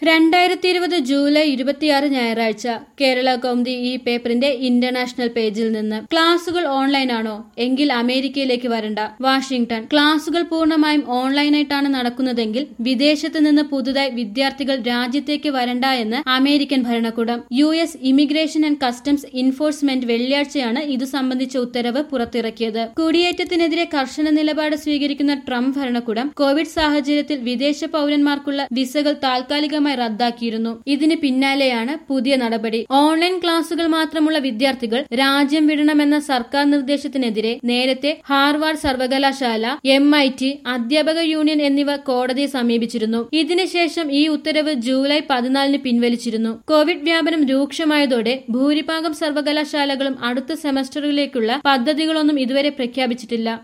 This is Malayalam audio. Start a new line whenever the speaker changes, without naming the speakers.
രണ്ടായിരത്തി ഇരുപത് ജൂലൈ ഇരുപത്തിയാറ് ഞായറാഴ്ച കേരള കൗമുദി ഈ പേപ്പറിന്റെ ഇന്റർനാഷണൽ പേജിൽ നിന്ന് ക്ലാസുകൾ ഓൺലൈനാണോ എങ്കിൽ അമേരിക്കയിലേക്ക് വരണ്ട വാഷിംഗ്ടൺ ക്ലാസുകൾ പൂർണ്ണമായും ഓൺലൈനായിട്ടാണ് നടക്കുന്നതെങ്കിൽ വിദേശത്ത് നിന്ന് പുതുതായി വിദ്യാർത്ഥികൾ രാജ്യത്തേക്ക് വരണ്ട എന്ന് അമേരിക്കൻ ഭരണകൂടം U S immigration and customs enforcement വെള്ളിയാഴ്ചയാണ് ഇതു സംബന്ധിച്ച ഉത്തരവ് പുറത്തിറക്കിയത് കുടിയേറ്റത്തിനെതിരെ കർശന നിലപാട് സ്വീകരിക്കുന്ന ട്രംപ് ഭരണകൂടം കോവിഡ് സാഹചര്യത്തിൽ വിദേശ പൌരന്മാർക്കുള്ള വിസകൾ താൽക്കാലികമായി റദ്ദാക്കിയിരുന്നു ഇതിന് പിന്നാലെയാണ് പുതിയ നടപടി ഓൺലൈൻ ക്ലാസുകൾ മാത്രമുള്ള വിദ്യാർത്ഥികൾ രാജ്യം വിടണമെന്ന സർക്കാർ നിർദ്ദേശത്തിനെതിരെ നേരത്തെ ഹാർവാർഡ് സർവകലാശാല എം ഐ ടി അധ്യാപക യൂണിയൻ എന്നിവ കോടതിയെ സമീപിച്ചിരുന്നു ഇതിനുശേഷം ഈ ഉത്തരവ് ജൂലൈ പതിനാലിന് പിൻവലിച്ചിരുന്നു കോവിഡ് വ്യാപനം രൂക്ഷമായതോടെ ഭൂരിഭാഗം സർവകലാശാലകളും അടുത്ത സെമസ്റ്ററിലേക്കുള്ള പദ്ധതികളൊന്നും ഇതുവരെ പ്രഖ്യാപിച്ചിട്ടില്ല